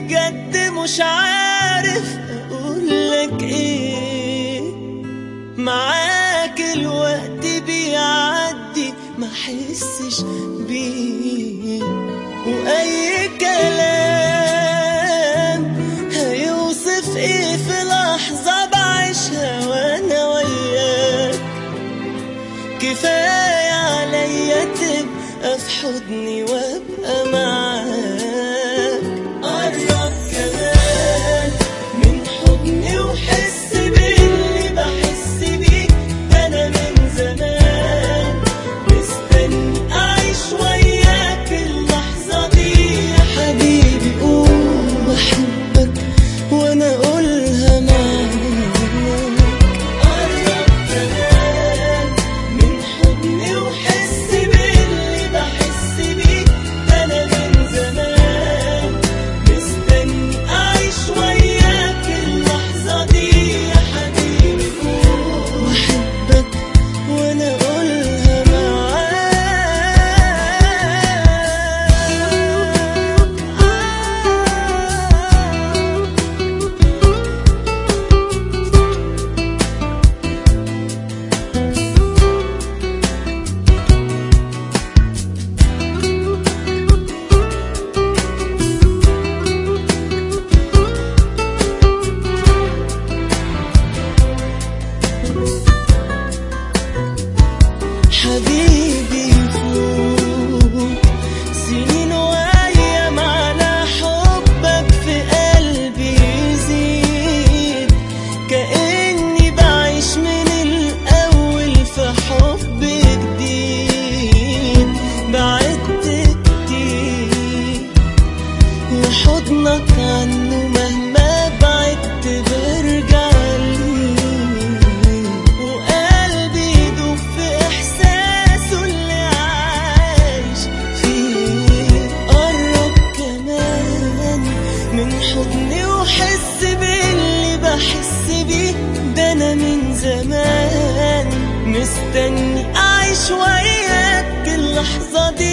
بجد مش عارف اقولك ايه معاك الوقت بيعدي ما حسش بيه واي كلام هيوصف ايه في لحظة بعيشها وانا وياك كفاية عليا تبقى في حضني وابقى معاك قرب كمان من حضني وحس باللي بحس بيه انا من زمان مستني اعيش وياك اللحظة دي يا حبيبي قول بحبك وانا اقولها معاك قرب كمان من حضني وحس باللي بحس بيه انا من زمان مستني اعيش وياك اللحظة دي يا حبيبي قول بحبك وانا اقولها معاك حبيبي فوق سنين وايام على حبك في قلبي يزيد كأني بعيش من الأول في حب جديد بعدت كتير وحضنك عنه مهما بعدت برجع ليه وقلبي يدوب في إحساسه اللي عايش فيه قرب كمان من حضني وحس باللي بحس بيه ده أنا من زمان مستني أعيش وياك اللحظة دي